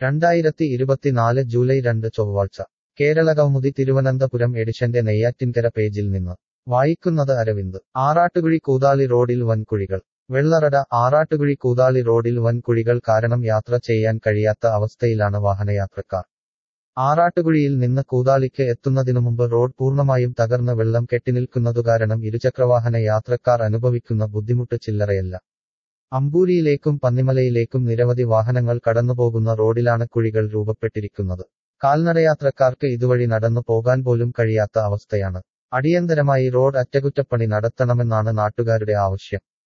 രണ്ടായിരത്തി ഇരുപത്തിനാല് ജൂലൈ രണ്ട് ചൊവ്വാഴ്ച കേരളകൗമുദി തിരുവനന്തപുരം എഡിഷന്റെ നെയ്യാറ്റിൻകര പേജിൽ നിന്ന് വായിക്കുന്നത് അരവിന്ദ് ആറാട്ടുകുഴി കൂതാളി റോഡിൽ വൻകുഴികൾ വെള്ളറട ആറാട്ടുകുഴി കൂതാളി റോഡിൽ വൻകുഴികൾ കാരണം യാത്ര ചെയ്യാൻ കഴിയാത്ത അവസ്ഥയിലാണ് വാഹനയാത്രക്കാർ ആറാട്ടുകുഴിയിൽ നിന്ന് കൂതാളിക്ക് എത്തുന്നതിനു മുമ്പ് റോഡ് പൂർണ്ണമായും തകർന്ന് വെള്ളം കെട്ടിനിൽക്കുന്നതുകാരണം ഇരുചക്രവാഹന യാത്രക്കാർ അനുഭവിക്കുന്ന ബുദ്ധിമുട്ട് ചില്ലറയല്ല അമ്പൂരിയിലേക്കും പന്നിമലയിലേക്കും നിരവധി വാഹനങ്ങൾ കടന്നുപോകുന്ന റോഡിലാണ് കുഴികൾ രൂപപ്പെട്ടിരിക്കുന്നത് കാൽനടയാത്രക്കാർക്ക് ഇതുവഴി നടന്നു പോകാൻ പോലും കഴിയാത്ത അവസ്ഥയാണ് അടിയന്തരമായി റോഡ് അറ്റകുറ്റപ്പണി നടത്തണമെന്നാണ് നാട്ടുകാരുടെ ആവശ്യം